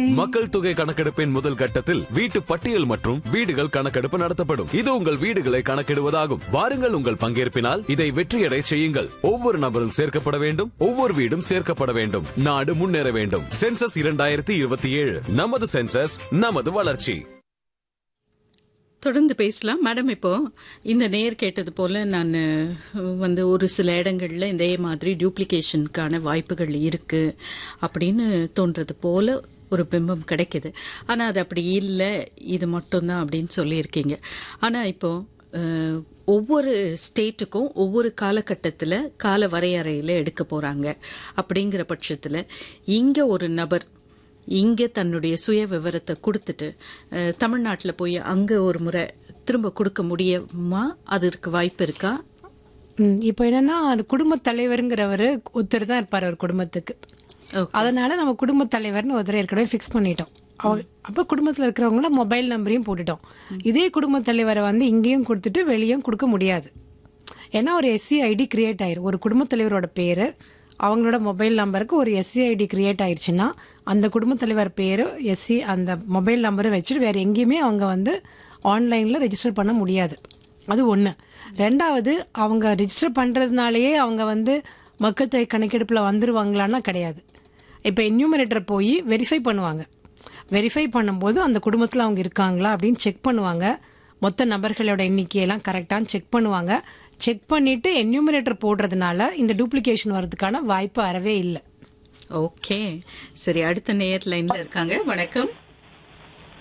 மக்கள் தொகை கணக்கெடுப்பின் முதல் கட்டத்தில் வீட்டு பட்டியல் மற்றும் வீடுகள் கணக்கெடுப்பு நடத்தப்படும் இது உங்கள் வீடுகளை கணக்கிடுவதாகும் வாருங்கள் உங்கள் பங்கேற்பினால் இதை வெற்றியடை செய்யுங்கள் ஒவ்வொரு நபரும் சேர்க்கப்பட வேண்டும் ஒவ்வொரு வீடும் சேர்க்கப்பட வேண்டும் நாடு முன்னேற வேண்டும் சென்சஸ் இரண்டாயிரத்தி இருபத்தி ஏழு நமது சென்சஸ் நமது வளர்ச்சி தொடர்ந்து பேசலாம் மேடம் இப்போ இந்த நேர் கேட்டது போல நான் வந்து ஒரு சில இடங்கள்ல இதே மாதிரி டியூப்ளிகேஷனுக்கான வாய்ப்புகள் இருக்கு அப்படின்னு தோன்றது போல ஒரு பிம்பம் கிடைக்குது ஆனா அது அப்படி இல்லை இது மட்டும்தான் அப்படின்னு சொல்லியிருக்கீங்க ஆனா இப்போ அஹ், ஒவ்வொரு ஸ்டேட்டுக்கும் ஒவ்வொரு காலகட்டத்தில் கால வரையறையில் எடுக்க போறாங்க அப்படிங்கிற பட்சத்தில் இங்க ஒரு நபர் இங்கே தன்னுடைய சுய விவரத்தை கொடுத்துட்டு தமிழ்நாட்டில் போய் அங்கே ஒரு முறை திரும்ப கொடுக்க முடியுமா அதற்கு வாய்ப்பு இருக்கா ம், இப்போ என்னன்னா குடும்ப தலைவருங்கிறவர் ஒருத்தர் தான் இருப்பார் ஒரு குடும்பத்துக்கு Okay. அதனால நம்ம குடும்ப தலைவர்னு ஒருத்தர் ஏற்கனவே ஃபிக்ஸ் பண்ணிட்டோம் அவ- அப்ப குடும்பத்துல இருக்கிறவங்கள மொபைல் நம்பரையும் போட்டுட்டோம் இதே குடும்ப தலைவரை வந்து இங்கேயும் கொடுத்துட்டு வெளியும் கொடுக்க முடியாது ஏன்னா ஒரு எஸ்சி ஐடி கிரியேட் ஆயிரும் ஒரு குடும்ப தலைவரோட பேரு அவங்களோட மொபைல் நம்பருக்கு ஒரு எஸ்சி ஐடி கிரியேட் ஆயிருச்சுன்னா அந்த குடும்ப தலைவர் பேரு எஸ்சி அந்த மொபைல் நம்பரை வச்சுட்டு வேற எங்கேயுமே அவங்க வந்து ஆன்லைன்ல ரெஜிஸ்டர் பண்ண முடியாது அது ஒன்று ரெண்டாவது அவங்க ரெஜிஸ்டர் பண்ணுறதுனாலயே அவங்க வந்து மக்கள் தொகை கணக்கெடுப்பில் வந்துருவாங்களான்னா கிடையாது இப்போ என்யூமரேட்டர் போய் வெரிஃபை பண்ணுவாங்க வெரிஃபை பண்ணும்போது அந்த குடும்பத்தில் அவங்க இருக்காங்களா அப்படின்னு செக் பண்ணுவாங்க மொத்த நபர்களோட எண்ணிக்கையெல்லாம் கரெக்டான்னு செக் பண்ணுவாங்க செக் பண்ணிட்டு என்யூமரேட்டர் போடுறதுனால இந்த டூப்ளிகேஷன் வர்றதுக்கான வாய்ப்பு அறவே இல்லை ஓகே சரி அடுத்த நேர் லைன்ல இருக்காங்க வணக்கம்